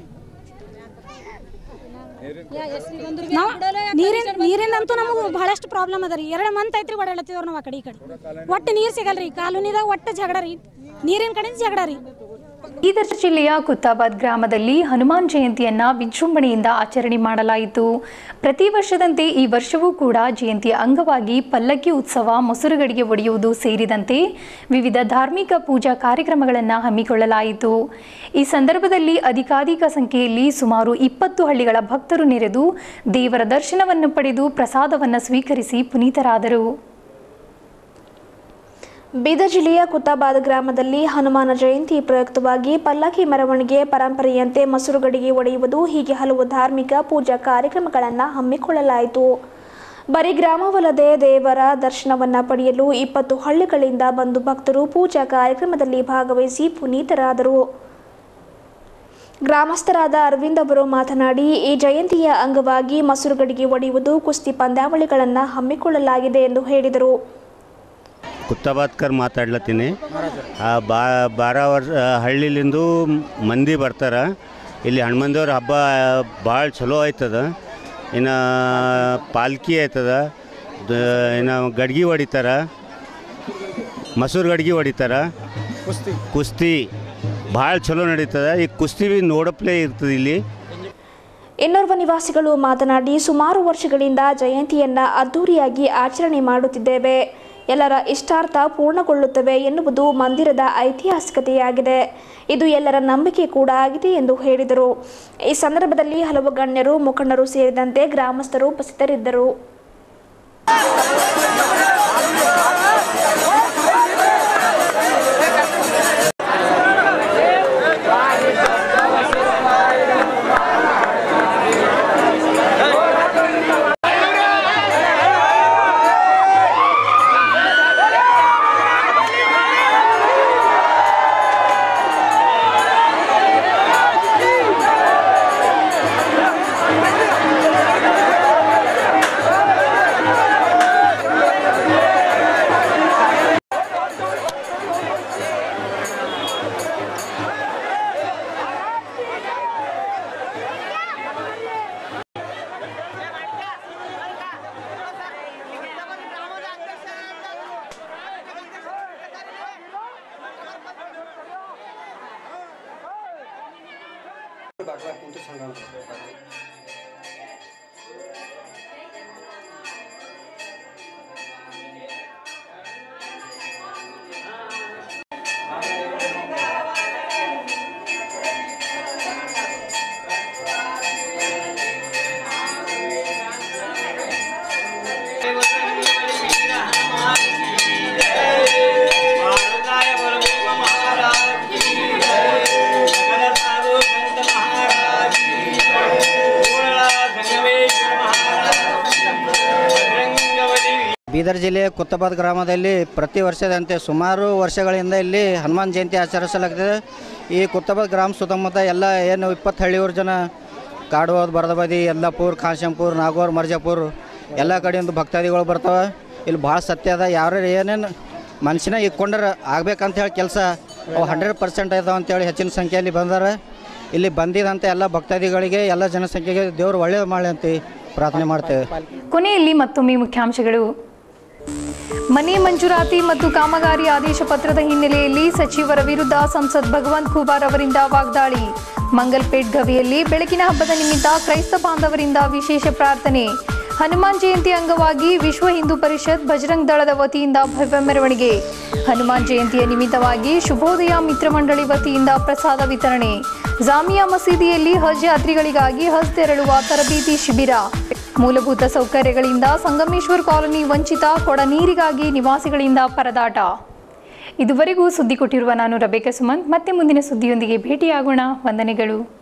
ನಾವು ನೀರಿನ ನೀರಿಂದಂತೂ ನಮಗೆ ಬಹಳಷ್ಟು ಪ್ರಾಬ್ಲಮ್ ಅದ ರೀ ಎರಡು ಮಂತ್ ಐತ್ರಿ ಓಡಾಡತ್ತಿದವ್ರು ನಾವು ಆ ಕಡೆ ಈ ಕಡೆ ಒಟ್ಟು ನೀರು ಸಿಗಲ್ರಿ ಕಾಲೋನಿದಾಗ ಒಟ್ಟು ಜಗಳ ರೀ ನೀರಿನ ಕಡೆ ಜಗಳ ರೀ ಬೀದರ್ ಜಿಲ್ಲೆಯ ಕುತ್ತಾಬಾದ್ ಗ್ರಾಮದಲ್ಲಿ ಹನುಮಾನ್ ಜಯಂತಿಯನ್ನ ವಿಜೃಂಭಣೆಯಿಂದ ಆಚರಣೆ ಮಾಡಲಾಯಿತು ಪ್ರತಿ ವರ್ಷದಂತೆ ಈ ವರ್ಷವೂ ಕೂಡ ಜಯಂತಿಯ ಅಂಗವಾಗಿ ಪಲ್ಲಕ್ಕಿ ಉತ್ಸವ ಮೊಸರುಗಡಿಗೆ ಒಡೆಯುವುದು ಸೇರಿದಂತೆ ವಿವಿಧ ಧಾರ್ಮಿಕ ಪೂಜಾ ಕಾರ್ಯಕ್ರಮಗಳನ್ನು ಹಮ್ಮಿಕೊಳ್ಳಲಾಯಿತು ಈ ಸಂದರ್ಭದಲ್ಲಿ ಅಧಿಕಾಧಿಕ ಸಂಖ್ಯೆಯಲ್ಲಿ ಸುಮಾರು ಇಪ್ಪತ್ತು ಹಳ್ಳಿಗಳ ಭಕ್ತರು ನೆರೆದು ದೇವರ ದರ್ಶನವನ್ನು ಪಡೆದು ಪ್ರಸಾದವನ್ನು ಸ್ವೀಕರಿಸಿ ಪುನೀತರಾದರು ಬೀದರ್ ಜಿಲ್ಲೆಯ ಕುತ್ತಾಬಾದ್ ಗ್ರಾಮದಲ್ಲಿ ಹನುಮಾನ ಜಯಂತಿ ಪ್ರಯುಕ್ತವಾಗಿ ಪಲ್ಲಕ್ಕಿ ಮೆರವಣಿಗೆ ಪರಂಪರೆಯಂತೆ ಮೊಸರುಗಡಿಗೆ ಒಡೆಯುವುದು ಹೀಗೆ ಹಲವು ಧಾರ್ಮಿಕ ಪೂಜಾ ಕಾರ್ಯಕ್ರಮಗಳನ್ನು ಹಮ್ಮಿಕೊಳ್ಳಲಾಯಿತು ಬರೀ ಗ್ರಾಮವಲ್ಲದೆ ದೇವರ ದರ್ಶನವನ್ನ ಪಡೆಯಲು ಇಪ್ಪತ್ತು ಹಳ್ಳಿಗಳಿಂದ ಬಂದು ಭಕ್ತರು ಪೂಜಾ ಕಾರ್ಯಕ್ರಮದಲ್ಲಿ ಭಾಗವಹಿಸಿ ಪುನೀತರಾದರು ಗ್ರಾಮಸ್ಥರಾದ ಅರವಿಂದ್ ಅವರು ಮಾತನಾಡಿ ಈ ಜಯಂತಿಯ ಅಂಗವಾಗಿ ಮೊಸರುಗಡಿಗೆ ಒಡೆಯುವುದು ಕುಸ್ತಿ ಪಂದ್ಯಾವಳಿಗಳನ್ನು ಹಮ್ಮಿಕೊಳ್ಳಲಾಗಿದೆ ಎಂದು ಹೇಳಿದರು ಕುತ್ತಾಬಾದ್ಕರ್ ಮಾತಾಡ್ಲತ್ತೀನಿ ಆ ಬಾ ಬಾರ ವರ್ಷ ಹಳ್ಳಿಲಿಂದು ಮಂದಿ ಬರ್ತಾರೆ ಇಲ್ಲಿ ಹನುಮಂದೇವ್ರ ಹಬ್ಬ ಭಾಳ ಚಲೋ ಆಯ್ತದ ಇನ್ನು ಪಾಲ್ಕಿ ಆಯ್ತದ ದ- ಇನ್ನು ಗಡ್ಗಿ ಹೊಡಿತಾರ ಮಸೂರು ಗಡ್ಗಿ ಹೊಡಿತಾರ ಕುಸ್ತಿ ಕುಸ್ತಿ ಭಾಳ ಚಲೋ ನಡೀತದ ಈ ಕುಸ್ತಿ ಬಿ ನೋಡಪ್ಲೇ ಇರ್ತದೆ ಇಲ್ಲಿ ಇನ್ನೋರ್ವ ನಿವಾಸಿಗಳು ಮಾತನಾಡಿ ಸುಮಾರು ವರ್ಷಗಳಿಂದ ಜಯಂತಿಯನ್ನ ಅದ್ದೂರಿಯಾಗಿ ಆಚರಣೆ ಮಾಡುತ್ತಿದ್ದೇವೆ ಎಲ್ಲರ ಇಷ್ಟಾರ್ಥ ಪೂರ್ಣಗೊಳ್ಳುತ್ತವೆ ಎನ್ನುವುದು ಮಂದಿರದ ಐತಿಹಾಸಿಕತೆಯಾಗಿದೆ ಇದು ಎಲ್ಲರ ನಂಬಿಕೆ ಕೂಡ ಆಗಿದೆ ಎಂದು ಹೇಳಿದರು ಈ ಸಂದರ್ಭದಲ್ಲಿ ಹಲವು ಗಣ್ಯರು ಮುಖಂಡರು ಸೇರಿದಂತೆ ಗ್ರಾಮಸ್ಥರು ಉಪಸ್ಥಿತರಿದ್ದರು ಬೀದರ್ ಜಿಲ್ಲೆಯ ಕುತ್ತಬಾದ್ ಗ್ರಾಮದಲ್ಲಿ ಪ್ರತಿ ವರ್ಷದಂತೆ ಸುಮಾರು ವರ್ಷಗಳಿಂದ ಇಲ್ಲಿ ಹನುಮಾನ್ ಜಯಂತಿ ಆಚರಿಸಲಾಗ್ತದೆ ಈ ಕುತ್ತಬಾದ್ ಗ್ರಾಮ ಸುತ್ತಮುತ್ತ ಎಲ್ಲ ಏನು ಇಪ್ಪತ್ತು ಹಳ್ಳಿಯವ್ರ ಜನ ಕಾಡುವೋದು ಬರದಬದಿ ಯಲ್ಲಾಪುರ್ ಖಾನ್ಶಂಪುರ್ ನಾಗೋರ್ ಮರ್ಜಾಪುರ್ ಎಲ್ಲ ಕಡೆಯಿಂದ ಭಕ್ತಾದಿಗಳು ಬರ್ತಾವೆ ಇಲ್ಲಿ ಭಾಳ ಸತ್ಯ ಅದ ಯಾರು ಏನೇನು ಮನುಷ್ಯನ ಇಟ್ಕೊಂಡ್ರೆ ಆಗ್ಬೇಕಂತ ಹೇಳಿ ಕೆಲಸ ಅವು ಹಂಡ್ರೆಡ್ ಪರ್ಸೆಂಟ್ ಇದಾವೆ ಅಂತೇಳಿ ಹೆಚ್ಚಿನ ಸಂಖ್ಯೆಯಲ್ಲಿ ಬಂದಾರೆ ಇಲ್ಲಿ ಬಂದಿದಂಥ ಎಲ್ಲ ಭಕ್ತಾದಿಗಳಿಗೆ ಎಲ್ಲ ಜನಸಂಖ್ಯೆಗೆ ದೇವರು ಒಳ್ಳೇದು ಮಾಡಲಿ ಅಂತ ಪ್ರಾರ್ಥನೆ ಮಾಡ್ತೇವೆ ಕೊನೆಯಲ್ಲಿ ಮತ್ತೊಮ್ಮೆ ಮುಖ್ಯಾಂಶಗಳು ಮನೆ ಮಂಜೂರಾತಿ ಮತ್ತು ಕಾಮಗಾರಿ ಆದೇಶ ಪತ್ರದ ಹಿನ್ನೆಲೆಯಲ್ಲಿ ಸಚಿವರ ವಿರುದ್ಧ ಸಂಸದ್ ಭಗವಂತ್ ಖೂಬಾರ್ ಅವರಿಂದ ವಾಗ್ದಾಳಿ ಮಂಗಲ್ಪೇಟ್ ಗವಿಯಲ್ಲಿ ಬೆಳಕಿನ ಹಬ್ಬದ ನಿಮಿತ್ತ ಕ್ರೈಸ್ತ ಬಾಂಧವರಿಂದ ವಿಶೇಷ ಪ್ರಾರ್ಥನೆ ಹನುಮಾನ್ ಜಯಂತಿ ಅಂಗವಾಗಿ ವಿಶ್ವ ಹಿಂದೂ ಪರಿಷತ್ ಬಜರಂಗ್ ದಳದ ವತಿಯಿಂದ ಭವ್ಯ ಮೆರವಣಿಗೆ ಹನುಮಾನ್ ಜಯಂತಿಯ ನಿಮಿತ್ತವಾಗಿ ಶುಭೋದಯ ಮಿತ್ರ ಮಂಡಳಿ ವತಿಯಿಂದ ಪ್ರಸಾದ ವಿತರಣೆ ಜಾಮಿಯಾ ಮಸೀದಿಯಲ್ಲಿ ಹಜ್ ಯಾತ್ರಿಗಳಿಗಾಗಿ ಹಜ್ ತೆರಳುವ ತರಬೇತಿ ಶಿಬಿರ ಮೂಲಭೂತ ಸೌಕರ್ಯಗಳಿಂದ ಸಂಗಮೇಶ್ವರ್ ಕಾಲನಿ ವಂಚಿತ ಕೊಡ ನೀರಿಗಾಗಿ ನಿವಾಸಿಗಳಿಂದ ಪರದಾಟ ಇದುವರೆಗೂ ಸುದ್ದಿ ಕೊಟ್ಟಿರುವ ನಾನು ರಬೇಕ ಸುಮಂತ್ ಮತ್ತೆ ಮುಂದಿನ ಸುದ್ದಿಯೊಂದಿಗೆ ಭೇಟಿಯಾಗೋಣ ವಂದನೆಗಳು